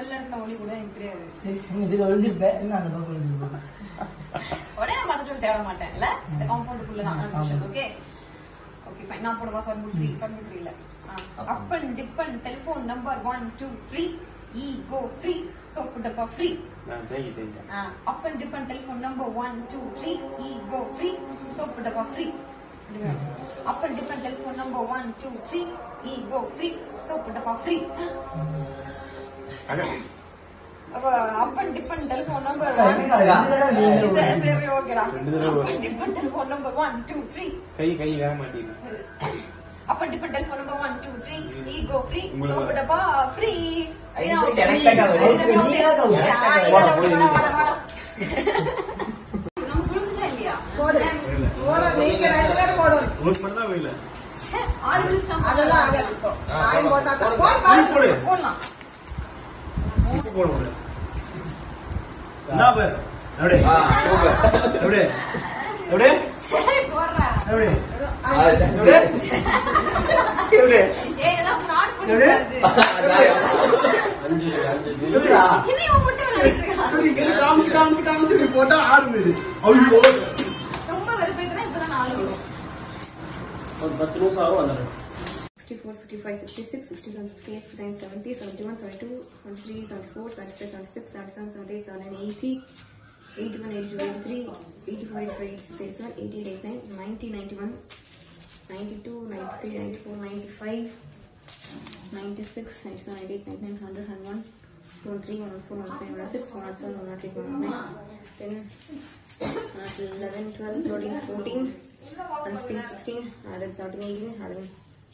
வெளில இருந்த ஒளி கூட எனக்கு தெரியாது சரி நீ இதுல ஒளிஞ்சிருப்பேன் என்ன அந்த பக்கம் ஒளிஞ்சிருப்பேன் உடனே நான் மற்ற தேட மாட்டேன் இல்ல இந்த காம்பவுண்டுக்குள்ள தான் ஓகே ஓகே ஃபைன் நான் போடுவா சர்மு த்ரீ சர்மு த்ரீ இல்ல அப்பன் tiffin telephone number one two three ego free soap டப்பா ஃப்ரீ நான் தேங்கி தேங்கி அப்பன் tiffin telephone number one two three ego free soap டப்பா ஃப்ரீ அப்பன் tiffin telephone number one two three ego free soap டப்பா free அண்ணா அப்ப அப்பன் டிப்பன் டெலிஃபோன் நம்பர் ரெண்டு தடவை நீங்க சரி ஓகேடா ரெண்டு தடவை அப்பன் tiffin telephone number one two three கை கை வேக மாட்டேங்குது அப்பன் tiffin telephone number one two three ego free உங்களுக்கு சோப்பு டப்பா ஃப்ரீ இது correct ஆ cover. நம்ம புரிஞ்சுச்சா இல்லையா போடு போடு நீங்க ரெண்டு பேரும் போடும் ஒரு மணி தான் வேலை ச்சே, ஆறு நிமிஷம் அதெல்லாம் ஆகாது இப்போ வாய் போட்டா தான் போடு நீ பாரு. போடு போடலாம் உப்பு போட முடியாது என்ன பேர் எப்படி ஆ, super. எப்படி எப்படி சரி போடுறா எப்படி ஆ, சரி. எப்படி ஏய் ஏதாவது fraud எப்படி? பண்ணிருக்காது அஞ்சு அஞ்சு எப்படிடா? இது இவன் மட்டும் விளையாடிட்டு காமிச்சு காமிச்சு காமிச்சு நீ போட்டா ஆறு பேரு ஐயோ ரொம்ப வெறுப்பேத்துனா இப்பதான் நாலு வரும் ஒரு பத்து நிமிஷம் ஆகும் வந்துடுறேன் 64, 65, 66, 67, 68, 69, 70, 71, 72, 73, 74, 75, 76, 77, 78, 79, 80, 81, 82, 83, 84, 85, 86, 87, 88, 89, 90, 91, 92, 93, 94, 95, 96, 97, 98, 99, 100, 101, 103, 104, 105, 106, 107, 108, 109, 10, 11, 12, 13, 14, 15, 16, 17, 18, 11,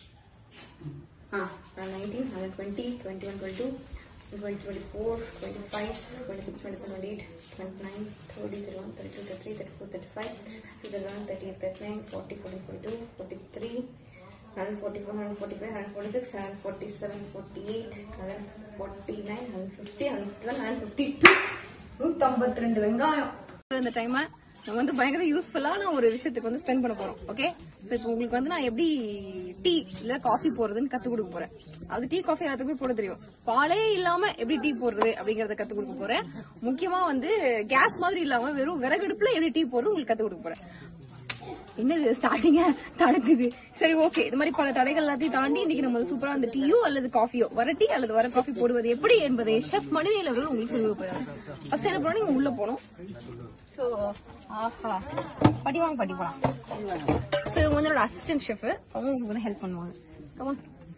Ah, 19, 120, 21, 22, 20, 24, 25, 26, 27, 28, 29, 30, 31, 32, 33, 34, 35, 37, 38, 39, 40, 40, 42, 43, 144, 145, 146, 147, 48, 149, 150, 151, 152. 152 வெங்காயம் இந்த டைமை நம்ம வந்து பயங்கர யூஸ்ஃபுல்லான ஒரு விஷயத்துக்கு வந்து ஸ்பெண்ட் பண்ண போறோம் ஓகே சோ இப்போ உங்களுக்கு வந்து நான் எப்படி டீ இல்ல காஃபி போடுறதுன்னு கத்து கொடுக்க போறேன் அது டீ காஃபி எல்லாத்துக்குமே போட தெரியும் பாலே இல்லாம எப்படி டீ போடுறது அப்படிங்கறத கத்து கொடுக்க போறேன் முக்கியமா வந்து கேஸ் மாதிரி இல்லாம வெறும் விறகடுப்புல எப்படி டீ போடுறது உங்களுக்கு கத்து கொடுக்க போறேன் என்னது ஸ்டார்டிங்க தடுக்குது சரி ஓகே இது மாதிரி பல தடைகள் எல்லாத்தையும் தாண்டி இன்னைக்கு நம்ம சூப்பரா அந்த டீயோ அல்லது காஃபியோ வர டீ அல்லது வர காஃபி போடுவது எப்படி என்பதை ஷெஃப் மணிவேல் அவர்கள் உங்களுக்கு சொல்லி போறாரு ஃபர்ஸ்ட் என்ன பண்ணணும் நீங்க உள்ள போகணும் சோ ஆஹா படி வாங்க படி போலாம் சோ இவங்க வந்து என்னோட அசிஸ்டன்ட் ஷெஃப் அவங்க உங்களுக்கு வந்து ஹெல்ப் பண்ணுவாங்க Come on.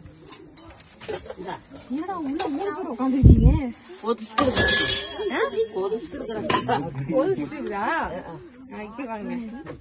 என்னடா உள்ள மூணு பேர் உட்காந்துருக்கீங்க கொதிச்சுருக்கா இப்படி வாங்க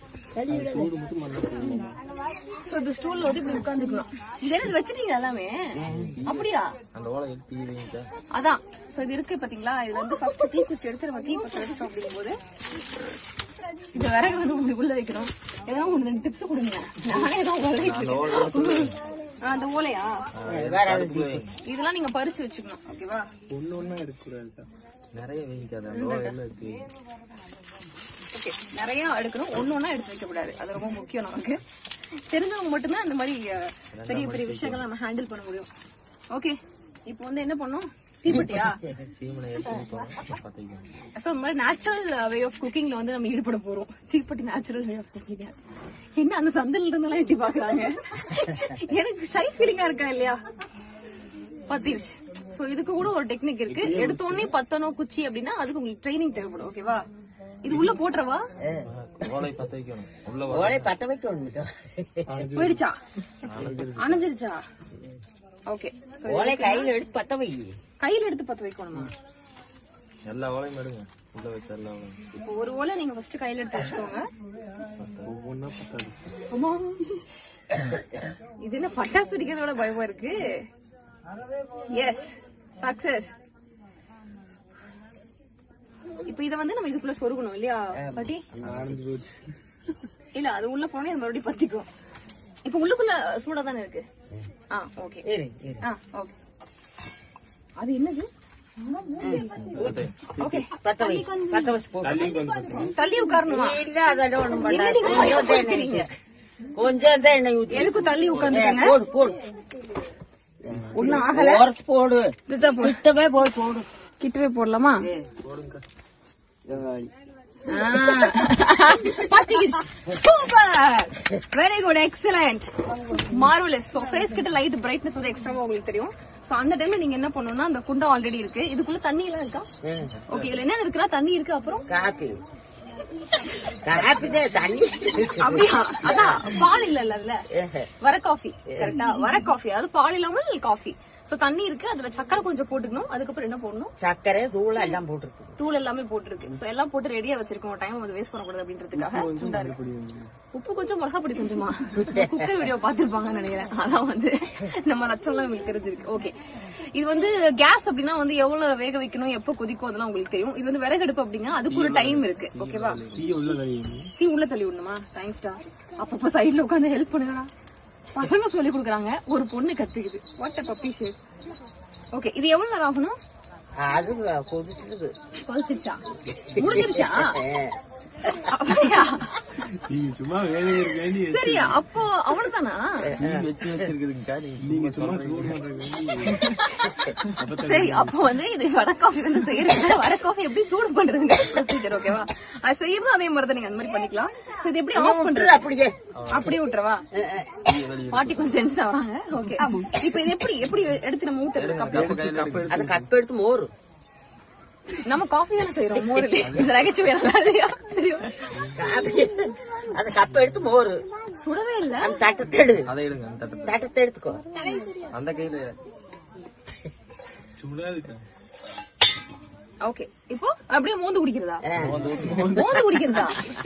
சோ இந்த ஸ்டூல்ல வந்து இப்படி உட்காந்துக்கலாம் இது என்ன வச்சிட்டீங்க எல்லாமே அப்படியா அந்த ஓலை எடுத்து வைங்க அதான் சோ இது இருக்கு பாத்தீங்களா இதுல வந்து ஃபர்ஸ்ட் தீ குச்சி எடுத்து நம்ம தீ பத்த வச்சிட்டோம் அப்படிங்கும்போது இந்த விறகு வந்து உங்களுக்கு உள்ள வைக்கணும் ஏதாவது ஒன்று ரெண்டு டிப்ஸ் கொடுங்க நானே ஏதோ உதவிட்டு அந்த ஓலையா இதெல்லாம் நீங்க பறிச்சு வச்சுக்கணும் ஓகேவா ஒண்ணு ஒண்ணா எடுக்கக்கூடாது நிறைய வைக்காத அந்த ஓலை எல்லாம் இருக்கு ஓகே நிறைய எடுக்கணும் ஒண்ணு ஒண்ணா எடுத்து வைக்க கூடாது அது ரொம்ப முக்கியம் நமக்கு தெரிஞ்சவங்க மட்டும்தான் அந்த மாதிரி அஹ், பெரிய பெரிய விஷயங்களை நம்ம ஹேண்டில் பண்ண முடியும் ஓகே இப்போ வந்து என்ன பண்ணோம் தீப்பெட்டியா சீமனை எடுத்து பார்த்துக்கோங்க சோ இந்த மாதிரி நேச்சுரல் வே ஆஃப் குக்கிங்ல வந்து நம்ம ஈடுபட போறோம் தீப்பெட்டி நேச்சுரல் வே ஆஃப் குக்கிங் என்ன அந்த சந்தல் இருந்தெல்லாம் எட்டி பாக்குறாங்க எனக்கு ஷை ஃபீலிங்கா இருக்கா இல்லையா பத்திருச்சு சோ இதுக்கு கூட ஒரு டெக்னிக் இருக்கு எடுத்த உடனே பத்தனோ குச்சி அப்படின்னா அதுக்கு உங்களுக்கு ட்ரைனிங் தேவைப்படும் ஓகேவா இது உள்ள போட்டுறவா ஓலை பத்த வைக்கணும் உள்ள ஓலை பத்த வைக்கணும் போயிடுச்சா அணைஞ்சிருச்சா ஓகே ஓலை கையில எடுத்து பத்த வை கையில எடுத்து பத்து வைக்கணுமா எல்லா ஓலையும் எடுங்க உள்ள வச்ச எல்லா ஓலையும் இப்போ ஒரு ஓலை நீங்க ஃபர்ஸ்ட் கையில எடுத்து வச்சுக்கோங்க ஒவ்வொன்னா பத்தாது அம்மா. இது என்ன பட்டாசு வெடிக்கிறதோட பயமா இருக்கு எஸ் சக்சஸ் இப்போ இத வந்து நம்ம இதுக்குள்ள சொருகணும் இல்லையா பாட்டி ஆனந்து போச்சு இல்ல அது உள்ள போனே அது மறுபடியும் பத்திக்கும் இப்போ உள்ளுக்குள்ள சூடா தானே இருக்கு ஆ ஓகே இரு இரு ஆ ஓகே அது என்னது ஓகே பத்த வை பத்த வச்சு போடு தள்ளி கொஞ்சம் தள்ளி உட்காரணுமா இல்ல அதெல்லாம் ஒண்ணும் என்ன பண்ணாது நீங்க கொஞ்சம் தான் பயப்படுத்துறீங்க? எண்ணெய் ஊத்து. கொஞ்சம் தான் எண்ணெய் ஊத்தி எதுக்கு தள்ளி உட்காந்துருங்க போடு போடு ஒண்ணும் ஆகல உரைச்சு போடு இதுதான் போடு. கிட்டவே போய் போடு கிட்டவே போடலாமா ஜவாலி. Super very good excellent marvellous so face கிட்ட லைட் பிரைட்னஸ் வந்து எக்ஸ்ட்ராவா உங்களுக்கு தெரியும் சோ அந்த டைம்ல நீங்க என்ன பண்ணணும்னா அந்த குண்டா ஆல்ரெடி இருக்கு இதுக்குள்ள தண்ணி எல்லாம் இருக்கா ம். ஓகே இதுல என்ன இருக்குன்னா தண்ணி இருக்கு அப்புறம் காப்பி காப்பி தான் தண்ணி அப்படியா அதான் பால் இல்ல அதுல ஏஹே. வர காஃபி கரெக்டா வர காஃபி அது பால் இல்லாமல் காஃபி சோ தண்ணி இருக்கு அதுல சக்கரை கொஞ்சம் போட்டுக்கணும் அதுக்கப்புறம் என்ன போடணும் சர்க்கரை தூள் எல்லாம் போட்டிருக்கு தூள் எல்லாமே போட்டுருக்கு சோ எல்லாம் போட்டு ரெடியா வச்சிருக்கோம் டைம் வந்து வேஸ்ட் பண்ணக்கூடாது அப்படின்றதுக்காக குண்டா இருக்கு உப்பு கொஞ்சம் மிளகா பொடி கொஞ்சமா குக்கர் வீடியோ பாத்திருப்பாங்கன்னு நினைக்கிறேன் அதான் வந்து நம்ம லட்சம்லாம் உங்களுக்கு தெரிஞ்சிருக்கு ஓகே இது வந்து கேஸ் அப்படின்னா வந்து எவ்வளவு வேக வைக்கணும் எப்ப கொதிக்கும் அதெல்லாம் உங்களுக்கு தெரியும் இது வந்து விறகடுப்பு அப்படின்னா அதுக்கு ஒரு டைம் இருக்கு ஓகேவா தீய உள்ள கழிவு தீ உள்ள தள்ளி விடணுமா தேங்க்ஸ்டா அப்பப்ப சைடுல உட்காந்து ஹெல்ப் பண்ணுங்கடா பசங்க சொல்லி கொடுக்குறாங்க ஒரு பொண்ணு கத்துக்குது வாட் பப்பி ஷேப் ஓகே இது எவ்வளவு நேரம் ஆகணும் அது கொதிச்சிருக்கு கொதிச்சிருச்சா முடிஞ்சிருச்சா அப்படியா நீங்க சும்மா வேலையை இருக்காண்டி சரி அப்போ அவனுதானா நீ வச்சு வச்சிருக்குதுங்கக்கா நீ நீங்க சும்மா சூடு பண்றதுக்காண்டி சரி அப்போ வந்து இது வர காஃபி வந்து செய்யறது வர காஃபி எப்படி சூடு பண்றதுங்க ப்ரொசீஜர் ஓகேவா அது செய்யறதும் அதே மாதிரி தான் நீங்க அந்த மாதிரி பண்ணிக்கலாம் சோ இது எப்படி ஆஃப் பண்றது அப்படியே அப்படியே விட்டுறவா பாட்டி கொஞ்சம் டென்ஷன் ஆகுறாங்க ஓகே இப்போ இது எப்படி எப்படி எடுத்து நம்ம ஊத்துறது கப்ல அது கப் எடுத்து மோரு நம்ம காஃபி தானே செய்யறோம் மோரில் இந்த நகைச்சுவை நல்லா இல்லையா சரி காப்பி அது கப் எடுத்து மோரு சுடவே இல்ல அந்த தட்டத்தை எடு அதை எடுங்க அந்த தட்டை தட்டத்தை எடுத்துக்கோ அந்த கையில சும்மா இருக்கா ஓகே இப்போ அப்படியே மோந்து குடிக்கிறதா ஆ. மோந்து குடிக்கிறதா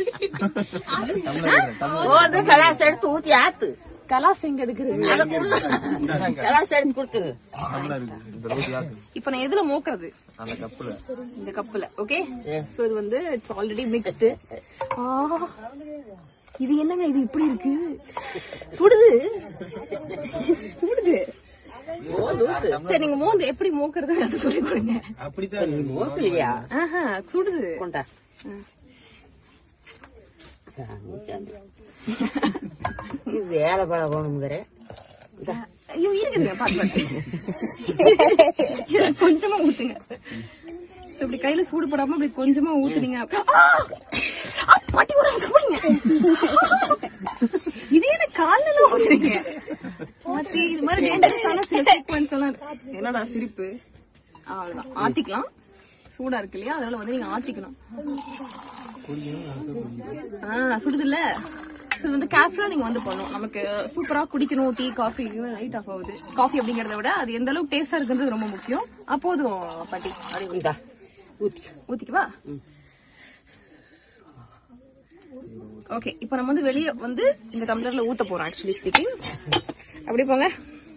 மோந்து கலாஸ் எடுத்து ஊத்தி ஆத்து கலாஸ் எங்க எடுக்கிறது அதை குடு. கலாஸ் எடுத்து கொடுத்துரு நல்லா இருக்கு இந்த ரோஸ் யாக்கு இப்போ நான் எதுல மோக்குறது அந்த கப்புல இந்த கப்புல ஓகே சோ இது வந்து இட்ஸ் ஆல்ரெடி மிக்ஸ்டு இது என்னங்க இது இப்படி இருக்கு சுடுது சுடுது மோந்து ஊத்து சரி நீங்க மோந்து எப்படி மோக்குறது எனக்கு சொல்லி கொடுங்க அப்படித்தான் நீ மோக்கலையா ஆஹா சுடுது கொண்டா சாமி, சாமி. இது வேலை பழகணுங்கிற ஐயோ இருக்குதுங்க பாத்து பாத்து இதை கொஞ்சமா ஊத்துங்க சோ இப்படி கையில சூடு போடாம இப்படி கொஞ்சமா ஊத்துனீங்க ஆ! ஆ, பாட்டி ஒரு நிமிஷம் போடுங்க இதே என்ன கால்ல எல்லாம் ஊத்துறீங்க பாத்தி இது மாதிரி டேஞ்சரஸான சில சீக்வன்ஸ் எல்லாம் இருக்கு. என்னடா சிரிப்பு அவ்வளவுதான் ஆத்திக்கலாம் சூடா இருக்கு இல்லையா அதனால வந்து நீங்க ஆத்திக்கணும் ஆ சுடுதுல்ல ஸோ இது வந்து கேஃப்ல நீங்க வந்து பண்ணணும் நமக்கு சூப்பரா குடிக்கணும் டீ காஃபி லைட் ஆஃப் ஆகுது காஃபி அப்படிங்கறத விட அது எந்த அளவுக்கு டேஸ்டா இருக்குன்றது ரொம்ப முக்கியம் அப்போதும் பாட்டி அப்படி இந்தா ஊத்தி ஊத்திக்கவா ஓகே இப்போ நம்ம வந்து வெளிய வந்து இந்த டம்ளர்ல ஊத்த போறோம் ஆக்சுவலி ஸ்பீக்கிங் அப்படி போங்க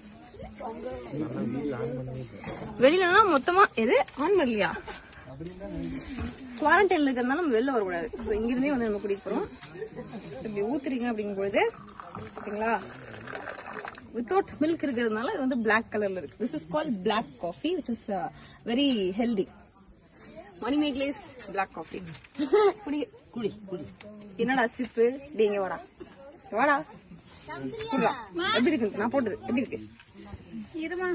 வெளியிலனா மொத்தமா எது ஆன் பண்ணலையா குவாரண்டைன்ல இருக்கிறதுனால நம்ம வெளில வரக்கூடாது ஸோ இங்கிருந்தே வந்து நம்ம குடிக்க போறோம் இப்படி ஊத்துறீங்க அப்படிங்கும்பொழுது ஓகேங்களா வித்தவுட் மில்க் இருக்கிறதுனால இது வந்து பிளாக் கலர்ல இருக்கு this is call black coffee which is very healthy மணி மேக்லேஸ் பிளாக் காஃபி குடி குடி குடி என்னடா சிப்பு டீங்க வாடா வாடா குடுறா எப்படி இருக்கு நான் போட்டது எப்படி இருக்கு இருமா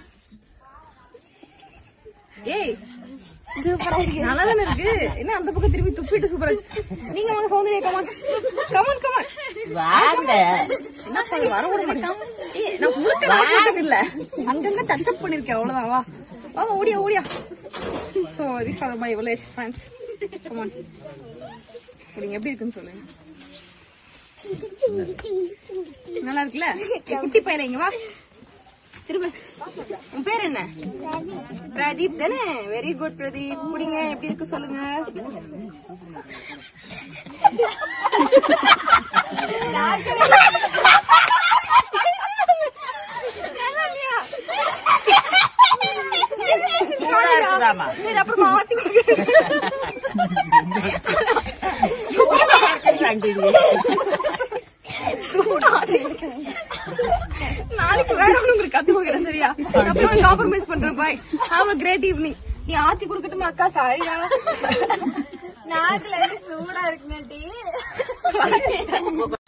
ஏய் சூப்பரா இருக்கு நல்லா தானே இருக்கு என்ன அந்த பக்கம் திருப்பி துப்பிட்டு சூப்பரா இருக்கு நீங்க வாங்க சௌந்தர்யா கமான் கமான் கமான் வாங்க என்ன பண்ணி வர விட மாட்டேன் ஏய் நான் முழுக்க நான் போட்டது இல்ல அங்கங்க டச் அப் பண்ணிருக்கேன் அவ்வளவுதான் வா வா வா, ஓடியா ஓடியா so this are my village friends come on நீங்க எப்படி இருக்குன்னு சொல்லுங்க நல்லா இருக்குல்ல ஏய், குட்டி பையன் இங்க வா திரும்ப உன் பேர் என்ன பிரதீப் தானே வெரி குட் பிரதீப் குடிங்க எப்படி இருக்கு சொல்லுங்க நல்லா இல்லையா? சூடா இருக்குதாமா சரி அப்புறமா ஆத்தி கொடுக்குறேன். சூடா ஆத்தி கொடுக்குறேன். நாளைக்கு வேற ஒண்ணு உங்களுக்கு கத்து கொடுக்குறேன் சரியா அப்புறம் காம்ப்ரமைஸ் பண்றேன் bye have a great evening நீ ஆத்தி கொடுக்கட்டுமா அக்கா சாரிடா நாக்குல இருந்து சூடா இருக்குங்க டீ